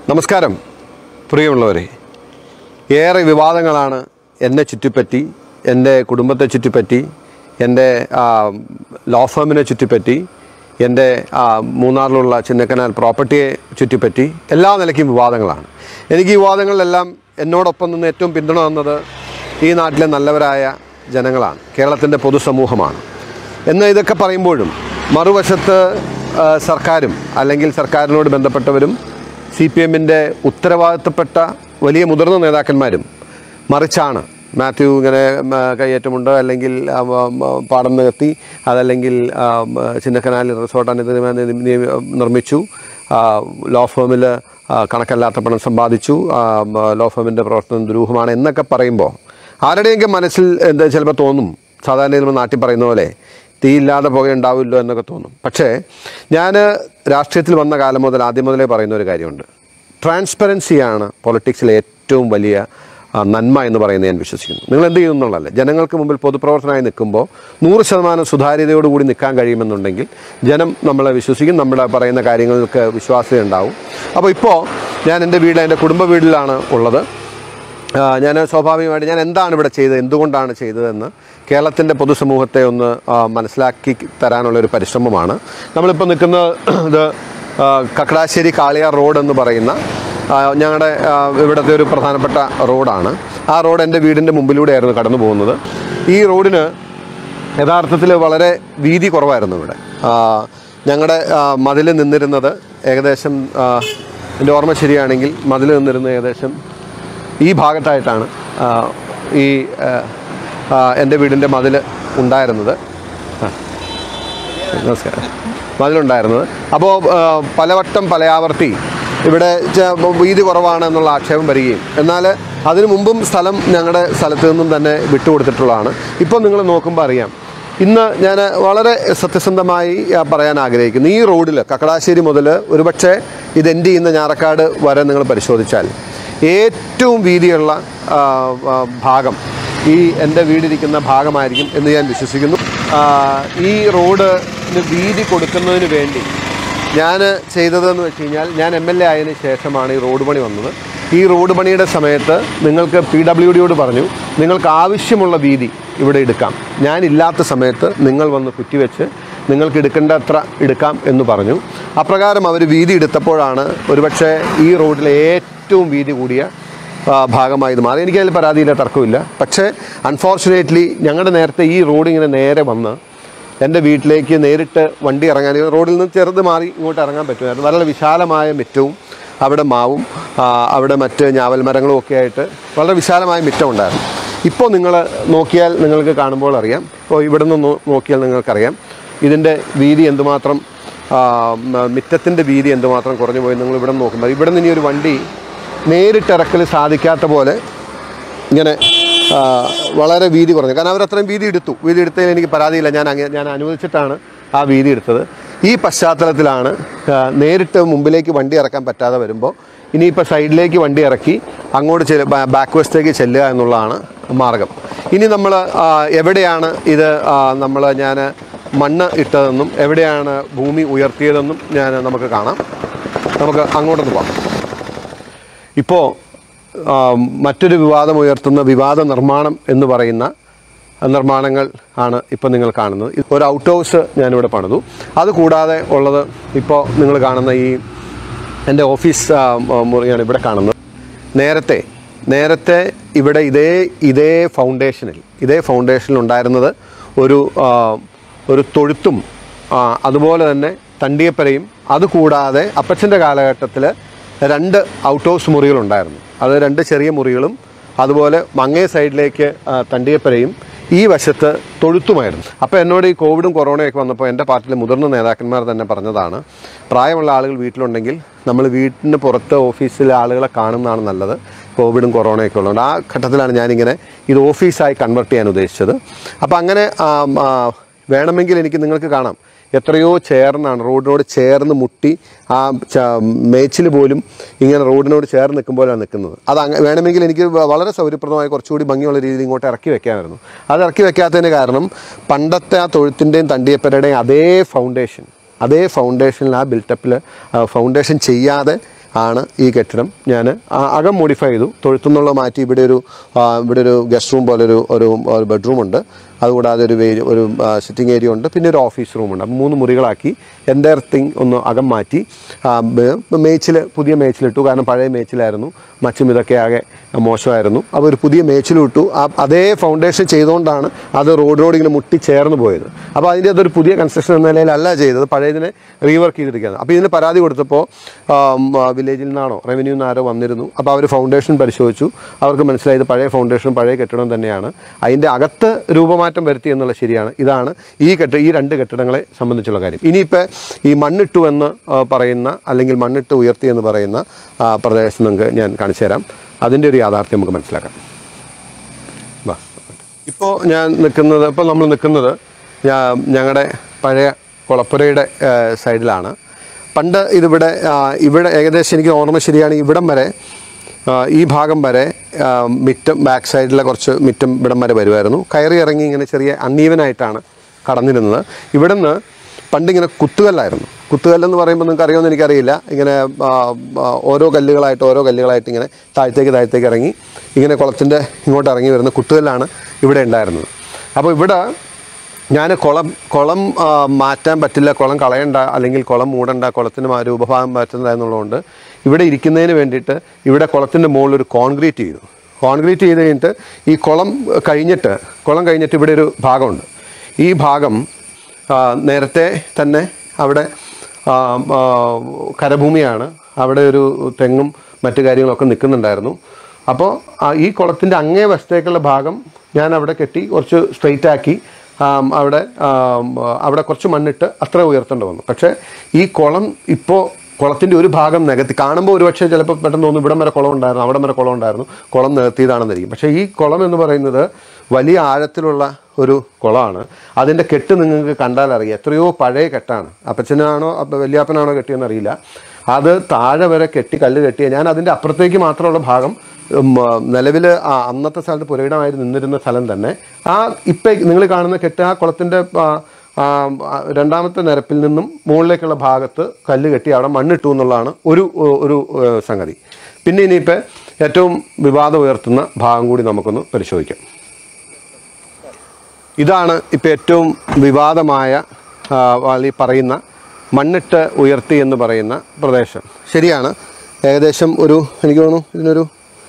നമസ്കാരം പ്രിയമുള്ളവരെ ഏറെ വിവാദങ്ങളാണ് എന്നെ ചുറ്റിപ്പറ്റി എൻ്റെ കുടുംബത്തെ ചുറ്റിപ്പറ്റി എൻ്റെ ആ, ലോ ഫേമിനെ ചുറ്റിപ്പറ്റി എൻ്റെ ആ, മൂന്നാറിലുള്ള ചിന്നക്കനാൽ പ്രോപ്പർട്ടിയെ ചുറ്റിപ്പറ്റി എല്ലാ നിലയ്ക്കും വിവാദങ്ങളാണ് എനിക്ക് ഈ വിവാദങ്ങളിലെല്ലാം എന്നോടൊപ്പം നിന്ന് ഏറ്റവും പിന്തുണ തന്നത് ഈ നാട്ടിലെ നല്ലവരായ ജനങ്ങളാണ് കേരളത്തിൻ്റെ പൊതുസമൂഹമാണ് എന്ന് ഇതൊക്കെ പറയുമ്പോഴും മറുവശത്ത് ആ, സർക്കാരും അല്ലെങ്കിൽ സർക്കാരിനോട് ബന്ധപ്പെട്ടവരും സി പി എമ്മിൻ്റെ ഉത്തരവാദിത്തപ്പെട്ട വലിയ മുതിർന്ന നേതാക്കന്മാരും മറിച്ചാണ് മാത്യു ഇങ്ങനെ ഉം, ആ, കയ്യേറ്റമുണ്ട് അല്ലെങ്കിൽ ആ, ഉം, ആ, പാടം നികത്തി അതല്ലെങ്കിൽ ആ, ഉം, ആ, ചിന്നക്കനാലിൽ റിസോർട്ട് അനിയന്ത്രിതമായി നി- നി- നിർമ്മിച്ചു ആ, ലോ ഫേമിൽ ആ, കണക്കല്ലാത്ത പണം സമ്പാദിച്ചു ആ, ഉം, ആ, ലോ ഫേമിൻ്റെ പ്രവർത്തനം ദുരൂഹമാണ് എന്നൊക്കെ പറയുമ്പോൾ ആരുടെയെങ്കിലും മനസ്സിൽ എന്താ ചിലപ്പോൾ തോന്നും സാധാരണ നമ്മൾ നാട്ടിൽ പറയുന്ന പോലെ തീയില്ലാതെ പുക ഉണ്ടാവില്ലോ എന്നൊക്കെ തോന്നും പക്ഷേ ഞാൻ രാഷ്ട്രീയത്തിൽ വന്ന കാലം മുതൽ ആദ്യം മുതലേ പറയുന്ന ഒരു കാര്യമുണ്ട് ട്രാൻസ്പെറൻസിയാണ് പൊളിറ്റിക്സിലെ ഏറ്റവും വലിയ ആ, നന്മ എന്ന് പറയുന്നത് ഞാൻ വിശ്വസിക്കുന്നു നിങ്ങൾ എന്ത് ചെയ്യുന്നു എന്നുള്ളതല്ല ജനങ്ങൾക്ക് മുമ്പിൽ പൊതുപ്രവർത്തനമായി നിൽക്കുമ്പോൾ നൂറ് ശതമാനം സുതാര്യതയോടുകൂടി നിൽക്കാൻ കഴിയുമെന്നുണ്ടെങ്കിൽ ജനം നമ്മളെ വിശ്വസിക്കും നമ്മുടെ പറയുന്ന കാര്യങ്ങൾക്ക് വിശ്വാസ്യത ഉണ്ടാവും അപ്പോൾ ഇപ്പോൾ ഞാൻ എൻ്റെ വീട് എൻ്റെ കുടുംബ വീട്ടിലാണ് ഉള്ളത് ആ, ഞാൻ സ്വാഭാവികമായിട്ട് ഞാൻ എന്താണ് ഇവിടെ ചെയ്തത് എന്തുകൊണ്ടാണ് ചെയ്തതെന്ന് കേരളത്തിൻ്റെ പൊതുസമൂഹത്തെ ഒന്ന് ആ, മനസ്സിലാക്കി തരാനുള്ള ഒരു പരിശ്രമമാണ് നമ്മളിപ്പോൾ നിൽക്കുന്ന ഇത് ആ, കക്കടാശ്ശേരി കാളിയാർ റോഡ് എന്ന് പറയുന്ന ആ, ഞങ്ങളുടെ ആ, ഇവിടുത്തെ ഒരു പ്രധാനപ്പെട്ട റോഡാണ് ആ റോഡ് എൻ്റെ വീടിൻ്റെ മുമ്പിലൂടെയായിരുന്നു കടന്നു പോകുന്നത് ഈ റോഡിന് യഥാർത്ഥത്തിൽ വളരെ വീതി കുറവായിരുന്നു ഇവിടെ ഞങ്ങളുടെ മതിൽ നിന്നിരുന്നത് ഏകദേശം ആ, എൻ്റെ ഓർമ്മ ശരിയാണെങ്കിൽ മതിൽ നിന്നിരുന്നത് ഏകദേശം ഈ ഭാഗത്തായിട്ടാണ് ആ, ഈ ആ, ആ, എൻ്റെ വീടിൻ്റെ മതിൽ ഉണ്ടായിരുന്നത് ആ, നമസ്കാരം മതിലുണ്ടായിരുന്നത് അപ്പോൾ പലവട്ടം പലയാവർത്തി ഇവിടെ ച- വീതി കുറവാണ് എന്നുള്ള ആക്ഷേപം വരികയും എന്നാൽ അതിനു മുമ്പും സ്ഥലം ഞങ്ങളുടെ സ്ഥലത്ത് നിന്നും തന്നെ വിട്ടുകൊടുത്തിട്ടുള്ളതാണ് ഇപ്പോൾ നിങ്ങൾ നോക്കുമ്പോൾ അറിയാം ഇന്ന് ഞാൻ വളരെ സത്യസന്ധമായി ആ, പറയാൻ ആഗ്രഹിക്കുന്നു ഈ റോഡിൽ കക്കടാശ്ശേരി മുതൽ ഒരുപക്ഷെ ഇത് എൻഡ് ചെയ്യുന്ന ഞാറക്കാട് വരെ നിങ്ങൾ പരിശോധിച്ചാൽ ഏറ്റവും വീതിയുള്ള ആ, ആ, ഭാഗം ഈ എൻ്റെ വീടിരിക്കുന്ന ഭാഗമായിരിക്കും എന്ന് ഞാൻ വിശ്വസിക്കുന്നു ആ, ഈ റോഡിന് വീതി കൊടുക്കുന്നതിന് വേണ്ടി ഞാൻ ചെയ്തതെന്ന് വെച്ച് കഴിഞ്ഞാൽ ഞാൻ എം എൽ എ ആയതിനു ശേഷമാണ് ഈ റോഡ് പണി വന്നത് ഈ റോഡ് പണിയുടെ സമയത്ത് നിങ്ങൾക്ക് പി ഡബ്ല്യു ഡിയോട് പറഞ്ഞു നിങ്ങൾക്ക് ആവശ്യമുള്ള വീതി ഇവിടെ എടുക്കാം ഞാനില്ലാത്ത സമയത്ത് നിങ്ങൾ വന്ന് കുറ്റിവെച്ച് നിങ്ങൾക്ക് എടുക്കേണ്ട അത്ര എടുക്കാം എന്ന് പറഞ്ഞു അപ്രകാരം അവർ വീതി എടുത്തപ്പോഴാണ് ഒരുപക്ഷെ ഈ റോഡിലെ ഏറ്റവും വീതി കൂടിയ ആ, ഭാഗമായി ഇത് മാറി എനിക്കതിൽ പരാതിയില്ല തർക്കമില്ല പക്ഷേ അൺഫോർച്ചുനേറ്റ്ലി ഞങ്ങളുടെ നേരത്തെ ഈ റോഡ് ഇങ്ങനെ നേരെ വന്ന് എൻ്റെ വീട്ടിലേക്ക് നേരിട്ട് വണ്ടി ഇറങ്ങാൻ ഈ റോഡിൽ നിന്ന് ചെറുത് മാറി ഇങ്ങോട്ട് ഇറങ്ങാൻ പറ്റുമായിരുന്നു വളരെ വിശാലമായ മുറ്റവും അവിടെ മാവും ആ, അവിടെ മറ്റ് ഞാവൽ മരങ്ങളും ഒക്കെ ആയിട്ട് വളരെ വിശാലമായ മുറ്റം ഉണ്ടായിരുന്നു ഇപ്പോൾ നിങ്ങൾ നോക്കിയാൽ നിങ്ങൾക്ക് കാണുമ്പോൾ അറിയാം ഇപ്പോൾ ഇവിടെ നിന്ന് നോ- നോക്കിയാൽ നിങ്ങൾക്കറിയാം ഇതിൻ്റെ വീതി എന്തുമാത്രം ആ, മ- മുറ്റത്തിൻ്റെ വീതി എന്തുമാത്രം കുറഞ്ഞു പോയി നിങ്ങൾ ഇവിടെ നിന്ന് നോക്കുമ്പോൾ ഇവിടെ നിന്ന് ഇനി ഒരു വണ്ടി നേരിട്ടിറക്കൽ സാധിക്കാത്ത പോലെ ഇങ്ങനെ ആ, വളരെ വീതി കുറഞ്ഞു കാരണം അവരത്രയും വീതി എടുത്തു വീതി എടുത്തതിൽ എനിക്ക് പരാതിയില്ല ഞാൻ അങ്ങ ഞാൻ അനുവദിച്ചിട്ടാണ് ആ വീതി എടുത്തത് ഈ പശ്ചാത്തലത്തിലാണ് ആ, നേരിട്ട് മുമ്പിലേക്ക് വണ്ടി ഇറക്കാൻ പറ്റാതെ വരുമ്പോൾ ഇനിയിപ്പോൾ സൈഡിലേക്ക് വണ്ടി ഇറക്കി അങ്ങോട്ട് ചെല്ല ബാക്ക് വശത്തേക്ക് ചെല്ലുക എന്നുള്ളതാണ് മാർഗം ഇനി നമ്മൾ എവിടെയാണ് ഇത് നമ്മൾ ഞാൻ മണ്ണ് ഇട്ടതെന്നും എവിടെയാണ് ഭൂമി ഉയർത്തിയതെന്നും ഞാൻ നമുക്ക് കാണാം നമുക്ക് അങ്ങോട്ടൊന്ന് പോകാം ഇപ്പോൾ ആ, മറ്റൊരു വിവാദം ഉയർത്തുന്ന വിവാദ നിർമ്മാണം എന്ന് പറയുന്ന നിർമ്മാണങ്ങൾ ആണ് ഇപ്പോൾ നിങ്ങൾ കാണുന്നത് ഇത് ഒരു ഔട്ട് ഹൗസ് ഞാനിവിടെ പണിതു അതുകൂടാതെ ഉള്ളത് ഇപ്പോൾ നിങ്ങൾ കാണുന്ന ഈ എൻ്റെ ഓഫീസ് ആ, മുറിയാണ് ഇവിടെ കാണുന്നത് നേരത്തെ നേരത്തെ ഇവിടെ ഇതേ ഇതേ ഫൗണ്ടേഷനിൽ ഇതേ ഫൗണ്ടേഷനിൽ ഉണ്ടായിരുന്നത് ഒരു ആ, ഒരു തൊഴുത്തും ആ, അതുപോലെ തന്നെ തണ്ടിയപ്പരയും അതുകൂടാതെ അപ്പച്ചൻ്റെ കാലഘട്ടത്തിൽ രണ്ട് ഔട്ട് ഹൗസ് മുറികളുണ്ടായിരുന്നു അത് രണ്ട് ചെറിയ മുറികളും അതുപോലെ മങ്ങേ സൈഡിലേക്ക് ആ, തണ്ടിയപ്പരയും ഈ വശത്ത് തൊഴുത്തുമായിരുന്നു അപ്പോൾ എന്നോട് ഈ കോവിഡും കൊറോണയൊക്കെ വന്നപ്പോൾ എൻ്റെ പാർട്ടിയിലെ മുതിർന്ന നേതാക്കന്മാർ തന്നെ പറഞ്ഞതാണ് പ്രായമുള്ള ആളുകൾ വീട്ടിലുണ്ടെങ്കിൽ നമ്മൾ വീട്ടിന് പുറത്ത് ഓഫീസിലെ ആളുകളെ കാണുന്നതാണ് നല്ലത് കോവിഡും കൊറോണയൊക്കെ ഉള്ളതുകൊണ്ട് ആ ഘട്ടത്തിലാണ് ഞാനിങ്ങനെ ഇത് ഓഫീസായി കൺവെർട്ട് ചെയ്യാൻ ഉദ്ദേശിച്ചത് അപ്പോൾ അങ്ങനെ ആ, ആ, വേണമെങ്കിൽ എനിക്ക് നിങ്ങൾക്ക് കാണാം എത്രയോ ചേർന്നാണ് റോഡിനോട് ചേർന്ന് മുട്ടി ആ ച മേച്ചിൽ പോലും ഇങ്ങനെ റോഡിനോട് ചേർന്ന് നിൽക്കുമ്പോഴാണ് നിൽക്കുന്നത് അത് അങ്ങ വേണമെങ്കിൽ എനിക്ക് വ- വളരെ സൗകര്യപ്രദമായ കുറച്ചുകൂടി ഭംഗിയുള്ള രീതിയിൽ ഇങ്ങോട്ട് ഇറക്കി വെക്കാമായിരുന്നു അത് ഇറക്കി വെക്കാത്തതിന് കാരണം പണ്ടത്തെ ആ തൊഴുത്തിൻ്റെയും തണ്ടിയപ്പരയുടെയും അതേ ഫൗണ്ടേഷൻ അതേ ഫൗണ്ടേഷനിൽ ആ ബിൽട്ടപ്പിൽ ഫൗണ്ടേഷൻ ചെയ്യാതെ ആണ് ഈ കെട്ടിടം ഞാൻ അകം മോഡിഫൈ ചെയ്തു തൊഴുത്തുനിന്നുള്ള മാറ്റി ഇവിടെ ഒരു ആ, ഇവിടെ ഒരു ഗസ്റ്റ് റൂം പോലെ ഒരു ഒരു ബെഡ്റൂം ഉണ്ട് അതുകൂടാതെ ഒരു വേ ഒരു സിറ്റിംഗ് ഏരിയ ഉണ്ട് പിന്നെ ഒരു ഓഫീസ് റൂമുണ്ട് അപ്പം മൂന്ന് മുറികളാക്കി എൻ്റെ തിങ് ഒന്ന് അകം മാറ്റി മേച്ചിൽ പുതിയ മേച്ചിലിട്ടു കാരണം പഴയ മേച്ചിലായിരുന്നു മച്ചും ഇതൊക്കെ ആകെ മോശമായിരുന്നു അപ്പോൾ ഒരു പുതിയ മേച്ചിലിട്ടു ആ അതേ ഫൗണ്ടേഷൻ ചെയ്തുകൊണ്ടാണ് അത് റോഡിനോട് ഇങ്ങനെ മുട്ടി ചേർന്ന് പോയത് അപ്പോൾ അതിൻ്റെ അതൊരു പുതിയ കൺസ്ട്രക്ഷൻ എന്ന നിലയിലല്ല ചെയ്തത് പഴയതിനെ റീവർക്ക് ചെയ്തിരിക്കുകയാണ് അപ്പോൾ ഇതിന് പരാതി കൊടുത്തപ്പോൾ വില്ലേജിൽ നിന്നാണോ റവന്യൂ നിന്നാരോ വന്നിരുന്നു അപ്പോൾ അവർ ഫൗണ്ടേഷൻ പരിശോധിച്ചു അവർക്ക് മനസ്സിലായത് പഴയ ഫൗണ്ടേഷനും പഴയ കെട്ടിടം തന്നെയാണ് അതിൻ്റെ അകത്ത് രൂപമാറ്റം വരുത്തി എന്നുള്ള ശരിയാണ് ഇതാണ് ഈ കെട്ട ഈ രണ്ട് കെട്ടിടങ്ങളെ സംബന്ധിച്ചുള്ള കാര്യം ഇനിയിപ്പോൾ ഈ മണ്ണിട്ടു എന്ന് ആ, പറയുന്ന അല്ലെങ്കിൽ മണ്ണിട്ട് ഉയർത്തി എന്ന് പറയുന്ന ആ, പ്രദേശം നിങ്ങൾക്ക് ഞാൻ കാണിച്ചു തരാം അതിൻ്റെ ഒരു യാഥാർത്ഥ്യം നമുക്ക് മനസ്സിലാക്കാം വാ ഇപ്പോൾ ഞാൻ നിൽക്കുന്നത് ഇപ്പോൾ നമ്മൾ നിൽക്കുന്നത് ഞാൻ ഞങ്ങളുടെ പഴയ കുളപ്പുരയുടെ ആ, സൈഡിലാണ് പണ്ട് ഇതിവിടെ ആ, ഇവിടെ ഏകദേശം എനിക്ക് ഓർമ്മ ശരിയാണ് ഇവിടം വരെ ആ, ഈ ഭാഗം വരെ ആ, മിറ്റം ബാക്ക് സൈഡിലെ കുറച്ച് മിറ്റം ഇവിടം വരെ വരുമായിരുന്നു കയറി ഇറങ്ങി ഇങ്ങനെ ചെറിയ അണ്ണീവനായിട്ടാണ് കടന്നിരുന്നത് ഇവിടുന്ന് പണ്ടിങ്ങനെ കുത്തുകല്ലായിരുന്നു കുത്തുകല്ലെന്ന് പറയുമ്പോൾ നിങ്ങൾക്ക് അറിയുമെന്ന് എനിക്കറിയില്ല ഇങ്ങനെ ആ, ആ, ഓരോ കല്ലുകളായിട്ട് ഓരോ കല്ലുകളായിട്ട് ഇങ്ങനെ താഴത്തേക്ക് താഴത്തേക്ക് ഇറങ്ങി ഇങ്ങനെ കുളത്തിൻ്റെ ഇങ്ങോട്ട് ഇറങ്ങി വരുന്ന കുത്തുകല്ലാണ് ഇവിടെ ഉണ്ടായിരുന്നത് അപ്പോൾ ഇവിടെ ഞാൻ കുളം കുളം ആ, മാറ്റാൻ പറ്റില്ല കുളം കളയണ്ട അല്ലെങ്കിൽ കുളം മൂടണ്ട കുളത്തിന് ആ രൂപഭാഗം മാറ്റുന്നത് എന്നുള്ളതുകൊണ്ട് ഇവിടെ ഇരിക്കുന്നതിന് വേണ്ടിയിട്ട് ഇവിടെ കുളത്തിൻ്റെ മുകളിൽ ഒരു കോൺക്രീറ്റ് ചെയ്തു കോൺക്രീറ്റ് ചെയ്ത് കഴിഞ്ഞിട്ട് ഈ കുളം കഴിഞ്ഞിട്ട് കുളം കഴിഞ്ഞിട്ട് ഇവിടെ ഒരു ഭാഗമുണ്ട് ഈ ഭാഗം ആ, നേരത്തെ തന്നെ അവിടെ ആ, ആ, കരഭൂമിയാണ് അവിടെ ഒരു തെങ്ങും മറ്റു കാര്യങ്ങളൊക്കെ നിൽക്കുന്നുണ്ടായിരുന്നു അപ്പോൾ ആ, ഈ കുളത്തിൻ്റെ അങ്ങേ വശത്തേക്കുള്ള ഭാഗം ഞാൻ അവിടെ കെട്ടി കുറച്ച് സ്ട്രെയിറ്റ് ആക്കി ആം, അവിടെ ആം, അവിടെ കുറച്ച് മണ്ണിട്ട് അത്ര ഉയർത്തേണ്ടി വന്നു പക്ഷേ ഈ കുളം ഇപ്പോൾ കുളത്തിൻ്റെ ഒരു ഭാഗം നികത്തി കാണുമ്പോൾ ഒരു പക്ഷേ ചിലപ്പോൾ പെട്ടെന്ന് തോന്നും ഇവിടം വരെ കുളം ഉണ്ടായിരുന്നു അവിടെ വരെ കുളം ഉണ്ടായിരുന്നു കുളം നികത്തിയതാണെന്നിരിക്കും പക്ഷേ ഈ കുളം എന്ന് പറയുന്നത് വലിയ ആഴത്തിലുള്ള ഒരു കുളമാണ് അതിൻ്റെ കെട്ട് നിങ്ങൾക്ക് കണ്ടാൽ അറിയാം എത്രയോ പഴയ കെട്ടാണ് അപ്പച്ചനാണോ അപ്പ- വല്യാപ്പനാണോ കെട്ടിയെന്ന് അറിയില്ല അത് താഴെ വരെ കെട്ടി കല്ല് കെട്ടിയ ഞാൻ അതിൻ്റെ അപ്പുറത്തേക്ക് മാത്രമുള്ള ഭാഗം നിലവിൽ അന്നത്തെ സ്ഥലത്ത് പുരയിടമായി നിന്നിരുന്ന സ്ഥലം തന്നെ ആ ഇപ്പം നിങ്ങൾ കാണുന്ന കെട്ട് ആ കുളത്തിൻ്റെ ആ, ആ, ആ, രണ്ടാമത്തെ നിരപ്പിൽ നിന്നും മുകളിലേക്കുള്ള ഭാഗത്ത് കല്ല് കെട്ടി അവിടെ മണ്ണിട്ടു എന്നുള്ളതാണ് ഒരു ഒരു ഏഹ്, സംഗതി പിന്നെ ഇനിയിപ്പോൾ ഏറ്റവും വിവാദം ഉയർത്തുന്ന ഭാഗം കൂടി നമുക്കൊന്ന് പരിശോധിക്കാം ഇതാണ് ഇപ്പോൾ ഏറ്റവും വിവാദമായ ആ, ഈ പറയുന്ന മണ്ണിട്ട് ഉയർത്തി എന്ന് പറയുന്ന പ്രദേശം ശരിയാണ് ഏകദേശം ഒരു എനിക്ക് തോന്നുന്നു ഇതിനൊരു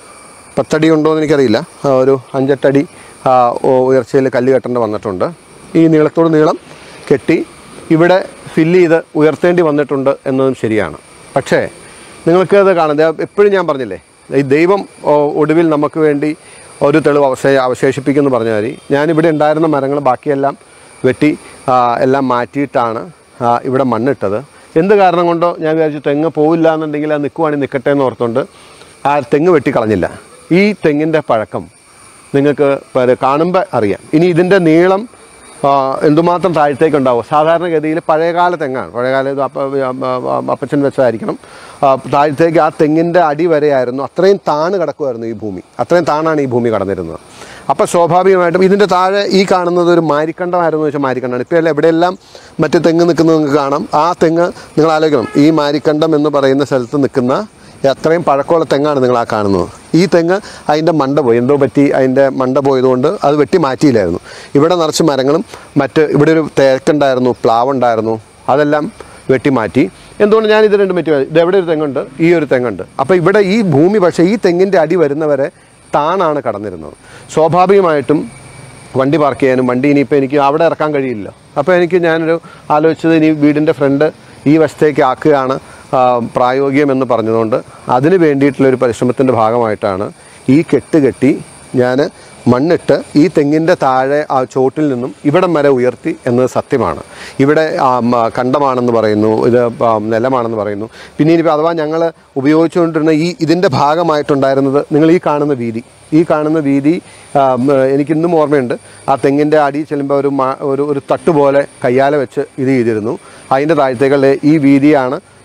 പത്തടി ഉണ്ടോ എന്ന് എനിക്കറിയില്ല ആ, ഒരു അഞ്ചെട്ടടി ആ, ഉ- ഉയർച്ചയിൽ കല്ല് കെട്ടേണ്ടി വന്നിട്ടുണ്ട് ഈ നീളത്തോട് നീളം കെട്ടി ഇവിടെ ഫില്ല് ചെയ്ത് ഉയർത്തേണ്ടി വന്നിട്ടുണ്ട് എന്നതും ശരിയാണ് പക്ഷേ നിങ്ങൾക്ക് അത് കാണാം എപ്പോഴും ഞാൻ പറഞ്ഞില്ലേ ഈ ദൈവം ഓ, ഒടുവിൽ നമുക്ക് വേണ്ടി ഒരു തെളിവ് അവശേ അവശേഷിപ്പിക്കുമെന്ന് പറഞ്ഞ മതി ഞാനിവിടെ ഉണ്ടായിരുന്ന മരങ്ങൾ ബാക്കിയെല്ലാം വെട്ടി ആ, എല്ലാം മാറ്റിയിട്ടാണ് ആ, ഇവിടെ മണ്ണിട്ടത് എന്ത് കാരണം കൊണ്ടോ ഞാൻ വിചാരിച്ചു തെങ്ങ് പോവില്ല എന്നുണ്ടെങ്കിൽ അത് നിൽക്കുവാണെങ്കിൽ നിൽക്കട്ടെ എന്ന് ഓർത്തുകൊണ്ട് ആ തെങ്ങ് വെട്ടി കളഞ്ഞില്ല ഈ തെങ്ങിൻ്റെ പഴക്കം നിങ്ങൾക്ക് കാണുമ്പോൾ അറിയാം ഇനി ഇതിൻ്റെ നീളം ആ, എന്തുമാത്രം താഴത്തേക്ക് ഉണ്ടാവും സാധാരണഗതിയിൽ പഴയകാല തെങ്ങാണ് പഴയകാല ഇത് അപ്പ അപ്പ- അപ്പച്ചൻ വെച്ചതായിരിക്കണം ആ, താഴത്തേക്ക് ആ തെങ്ങിൻ്റെ അടി വരെയായിരുന്നു അത്രയും താണ് കിടക്കുമായിരുന്നു ഈ ഭൂമി അത്രയും താണാണ് ഈ ഭൂമി കടന്നിരുന്നത് അപ്പോൾ സ്വാഭാവികമായിട്ടും ഇതിൻ്റെ താഴെ ഈ കാണുന്നത് ഒരു മാരിക്കണ്ടമായിരുന്നു വെച്ചാൽ മാരിക്കണ്ടാണ് ഇപ്പോൾ എല്ലാം എവിടെയെല്ലാം മറ്റ് തെങ്ങ് നിൽക്കുന്നത് നിങ്ങൾക്ക് കാണാം ആ തെങ്ങ് നിങ്ങൾ ആലോചിക്കണം ഈ മാരിക്കണ്ടം എന്ന് പറയുന്ന സ്ഥലത്ത് നിൽക്കുന്ന അത്രയും പഴക്കമുള്ള തെങ്ങാണ് നിങ്ങൾ ആ കാണുന്നത് ഈ തെങ്ങ് അതിൻ്റെ മണ്ട പോയി എന്തോ പറ്റി അതിൻ്റെ മണ്ട പോയതുകൊണ്ട് അത് വെട്ടി മാറ്റിയില്ലായിരുന്നു ഇവിടെ നിറച്ച് മരങ്ങളും മറ്റ് ഇവിടെ ഒരു തേക്കുണ്ടായിരുന്നു പ്ലാവുണ്ടായിരുന്നു അതെല്ലാം വെട്ടി മാറ്റി എന്തുകൊണ്ട് ഞാൻ ഇത് രണ്ടും പറ്റി ഇത് എവിടെ ഒരു തെങ്ങുണ്ട് ഈ ഒരു തെങ്ങുണ്ട് അപ്പോൾ ഇവിടെ ഈ ഭൂമി പക്ഷേ ഈ തെങ്ങിൻ്റെ അടി വരുന്നവരെ താണാണ് കടന്നിരുന്നത് സ്വാഭാവികമായിട്ടും വണ്ടി പാർക്ക് ചെയ്യാനും വണ്ടി ഇനിയിപ്പോൾ എനിക്ക് അവിടെ ഇറക്കാൻ കഴിയില്ല അപ്പോൾ എനിക്ക് ഞാനൊരു ആലോചിച്ചത് ഇനി വീടിൻ്റെ ഫ്രണ്ട് ഈ വശത്തേക്ക് ആക്കുകയാണ് ആ, പ്രായോഗികമെന്ന് പറഞ്ഞതുകൊണ്ട് അതിന് വേണ്ടിയിട്ടുള്ള ഒരു പരിശ്രമത്തിൻ്റെ ഭാഗമായിട്ടാണ് ഈ കെട്ട് കെട്ടി ഞാൻ മണ്ണിട്ട് ഈ തെങ്ങിൻ്റെ താഴെ ആ ചോട്ടിൽ നിന്നും ഇവിടം വരെ ഉയർത്തി എന്നത് സത്യമാണ് ഇവിടെ ആ, മ, കണ്ടമാണെന്ന് പറയുന്നു ഇത് ആ, നിലമാണെന്ന് പറയുന്നു പിന്നെ ഇനിയിപ്പോൾ അഥവാ ഞങ്ങൾ ഉപയോഗിച്ചുകൊണ്ടിരുന്ന ഈ ഇതിൻ്റെ ഭാഗമായിട്ടുണ്ടായിരുന്നത് നിങ്ങൾ ഈ കാണുന്ന വീതി ഈ കാണുന്ന വീതി ആ, മ, എനിക്കിന്നും ഓർമ്മയുണ്ട് ആ തെങ്ങിൻ്റെ അടി ചെല്ലുമ്പോൾ ഒരു മ- ഒരു ഒരു തട്ട് പോലെ കയ്യാല വെച്ച് ഇത് ചെയ്തിരുന്നു അതിൻ്റെ താഴത്തേക്കുള്ള ഈ വീതിയാണ്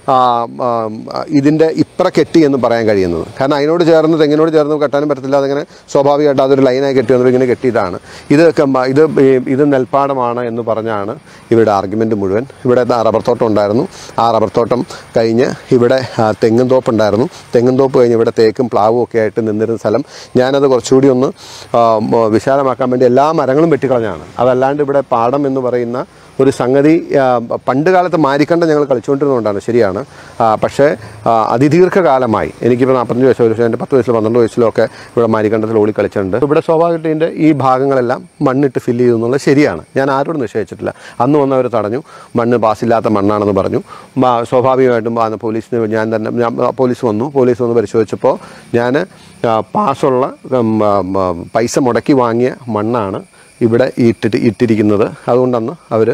ആ, ആ, ഇതിൻ്റെ ഇപ്പറ കെട്ടി എന്ന് പറയാൻ കഴിയുന്നത് കാരണം അതിനോട് ചേർന്ന് തെങ്ങിനോട് ചേർന്ന് കെട്ടാനും പറ്റത്തില്ല അതിങ്ങനെ സ്വാഭാവികമായിട്ട് അതൊരു ലൈനായി കെട്ടി വന്നപ്പോൾ ഇങ്ങനെ കെട്ടിയതാണ് ഇത് കമ്പ- ഇത് ഈ- ഇത് നെൽപ്പാടമാണ് എന്ന് പറഞ്ഞാണ് ഇവരുടെ ആർഗ്യുമെൻറ്റ് മുഴുവൻ ഇവിടെ ദാ റബ്ബർ തോട്ടം ഉണ്ടായിരുന്നു ആ റബ്ബർ തോട്ടം കഴിഞ്ഞ് ഇവിടെ ആ, തെങ്ങും തോപ്പ് ഉണ്ടായിരുന്നു തെങ്ങും തോപ്പ് കഴിഞ്ഞ് ഇവിടെ തേക്കും പ്ലാവും ഒക്കെ ആയിട്ട് നിന്നിരുന്ന സ്ഥലം ഞാനത് കുറച്ചുകൂടി ഒന്ന് ആ, മ- വിശാലമാക്കാൻ വേണ്ടി എല്ലാ മരങ്ങളും വെട്ടിക്കളഞ്ഞാണ് അതല്ലാണ്ട് ഇവിടെ പാടം എന്ന് പറയുന്ന ഒരു സംഗതി ആ, പണ്ട് കാലത്ത് മാരിക്കണ്ട ഞങ്ങൾ കളിച്ചുകൊണ്ടിരുന്നതുകൊണ്ടാണ് ശരിയാണ് ആ, പക്ഷേ ആ, അതിദീർഘകാലമായി എനിക്കിപ്പോൾ നാൽപ്പത്തഞ്ച് വയസ്സ് ഒരു പക്ഷേ എൻ്റെ പത്ത് വയസ്സിലോ പന്ത്രണ്ട് വയസ്സിലോ ഒക്കെ ഇവിടെ മാരിക്കണ്ടത്തിൽ ഓടി കളിച്ചിട്ടുണ്ട് ഇവിടെ സ്വാഭാവികമായിട്ട് ഇതിൻ്റെ ഈ ഭാഗങ്ങളെല്ലാം മണ്ണിട്ട് ഫില്ല് ചെയ്തു എന്നുള്ളത് ശരിയാണ് ഞാൻ ആരോടും നിശ്ചയിച്ചിട്ടില്ല അന്ന് വന്നവർ തടഞ്ഞു മണ്ണ് പാസില്ലാത്ത മണ്ണാണെന്ന് പറഞ്ഞു മാ- സ്വാഭാവികമായിട്ടും ആ പോലീസിന് ഞാൻ തന്നെ ഞാൻ പോലീസ് വന്നു പോലീസ് വന്ന് പരിശോധിച്ചപ്പോൾ ഞാൻ ആ, പാസ്സുള്ള ഉം, ആ, ആ, പൈസ മുടക്കി വാങ്ങിയ മണ്ണാണ് ഇവിടെ ഇട്ടിട്ട് ഇട്ടിരിക്കുന്നത് അതുകൊണ്ടന്ന് അവർ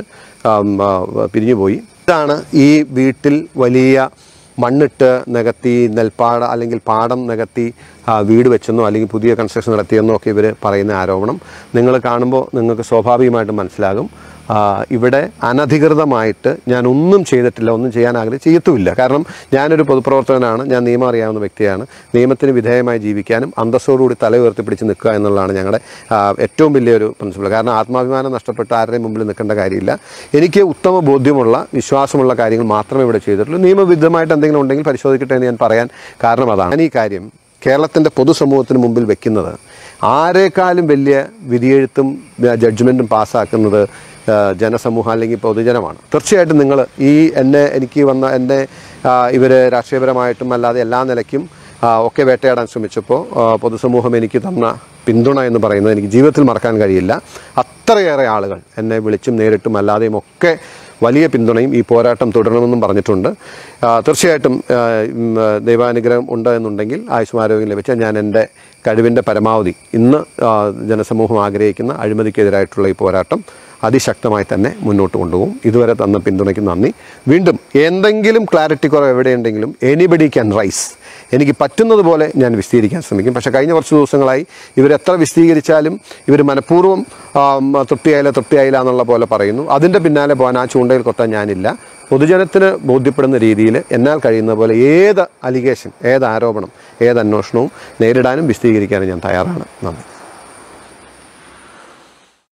പിരിഞ്ഞു പോയി ഇതാണ് ഈ വീട്ടിൽ വലിയ മണ്ണിട്ട് നികത്തി നെൽപ്പാട അല്ലെങ്കിൽ പാടം നികത്തി ആ, വീട് വെച്ചെന്നോ അല്ലെങ്കിൽ പുതിയ കൺസ്ട്രക്ഷൻ നടത്തിയെന്നോ ഒക്കെ ഇവർ പറയുന്ന ആരോപണം നിങ്ങൾ കാണുമ്പോൾ നിങ്ങൾക്ക് സ്വാഭാവികമായിട്ടും മനസ്സിലാകും ആ, ഇവിടെ അനധികൃതമായിട്ട് ഞാൻ ഒന്നും ചെയ്തിട്ടില്ല ഒന്നും ചെയ്യാൻ ആഗ്രഹം ചെയ്യത്തുമില്ല കാരണം ഞാനൊരു പൊതുപ്രവർത്തകനാണ് ഞാൻ നിയമം അറിയാവുന്ന വ്യക്തിയാണ് നിയമത്തിന് വിധേയമായി ജീവിക്കാനും അന്തസ്സോടുകൂടി തല ഉയർത്തിപ്പിടിച്ച് നിൽക്കുക എന്നുള്ളതാണ് ഞങ്ങളുടെ ആ, ഏറ്റവും വലിയൊരു പ്രിൻസിപ്പിൾ കാരണം ആത്മാഭിമാനം നഷ്ടപ്പെട്ട് ആരുടെയും മുമ്പിൽ നിൽക്കേണ്ട കാര്യമില്ല എനിക്ക് ഉത്തമ ബോധ്യമുള്ള വിശ്വാസമുള്ള കാര്യങ്ങൾ മാത്രമേ ഇവിടെ ചെയ്തിട്ടുള്ളൂ നിയമവിരുദ്ധമായിട്ട് എന്തെങ്കിലും ഉണ്ടെങ്കിൽ പരിശോധിക്കട്ടെ എന്ന് ഞാൻ പറയാൻ കാരണം അതാണ് ഞാൻ ഈ കാര്യം കേരളത്തിൻ്റെ പൊതുസമൂഹത്തിന് മുമ്പിൽ വെക്കുന്നത് ആരെക്കാളും വലിയ വിധിയെഴുത്തും ജഡ്ജ്മെൻറ്റും പാസ്സാക്കുന്നത് ആ, ജനസമൂഹം അല്ലെങ്കിൽ പൊതുജനമാണ് തീർച്ചയായിട്ടും നിങ്ങൾ ഈ എന്നെ എനിക്ക് വന്ന എന്നെ ഇവർ രാഷ്ട്രീയപരമായിട്ടും അല്ലാതെ എല്ലാ നിലയ്ക്കും ആ, ഒക്കെ വേട്ടയാടാൻ ശ്രമിച്ചപ്പോൾ ആ, പൊതുസമൂഹം എനിക്ക് തന്ന പിന്തുണ എന്ന് പറയുന്നത് എനിക്ക് ജീവിതത്തിൽ മറക്കാൻ കഴിയില്ല അത്രയേറെ ആളുകൾ എന്നെ വിളിച്ചും നേരിട്ടും അല്ലാതെയും ഒക്കെ വലിയ പിന്തുണയും ഈ പോരാട്ടം തുടരണമെന്നും പറഞ്ഞിട്ടുണ്ട് ആ, തീർച്ചയായിട്ടും ആ, ഉം, ആ, ദൈവാനുഗ്രഹം ഉണ്ട് എന്നുണ്ടെങ്കിൽ ആയുഷ്മാരോഗ്യം ലഭിച്ചാൽ ഞാൻ എൻ്റെ കഴിവിൻ്റെ പരമാവധി ഇന്ന് ആ, ജനസമൂഹം ആഗ്രഹിക്കുന്ന അഴിമതിക്കെതിരായിട്ടുള്ള ഈ പോരാട്ടം അതിശക്തമായി തന്നെ മുന്നോട്ട് കൊണ്ടുപോകും ഇതുവരെ തന്ന പിന്തുണയ്ക്ക് നന്ദി വീണ്ടും എന്തെങ്കിലും ക്ലാരിറ്റി കുറവ് എവിടെയുണ്ടെങ്കിലും എനിബഡി ക്യാൻ റൈസ് എനിക്ക് പറ്റുന്നത് പോലെ ഞാൻ വിശദീകരിക്കാൻ ശ്രമിക്കും പക്ഷേ കഴിഞ്ഞ കുറച്ച് ദിവസങ്ങളായി ഇവരെത്ര വിശദീകരിച്ചാലും ഇവർ മനഃപൂർവ്വം ആം, തൃപ്തിയായില്ല തൃപ്തിയായില്ല എന്നുള്ള പോലെ പറയുന്നു അതിൻ്റെ പിന്നാലെ പോകാൻ ആ ചൂണ്ടയിൽ കൊത്താൻ ഞാനില്ല പൊതുജനത്തിന് ബോധ്യപ്പെടുന്ന രീതിയിൽ എന്നാൽ കഴിയുന്ന പോലെ ഏത് അലിഗേഷൻ ഏത് ആരോപണം ഏത് അന്വേഷണവും നേരിടാനും വിശദീകരിക്കാനും ഞാൻ തയ്യാറാണ് നന്ദി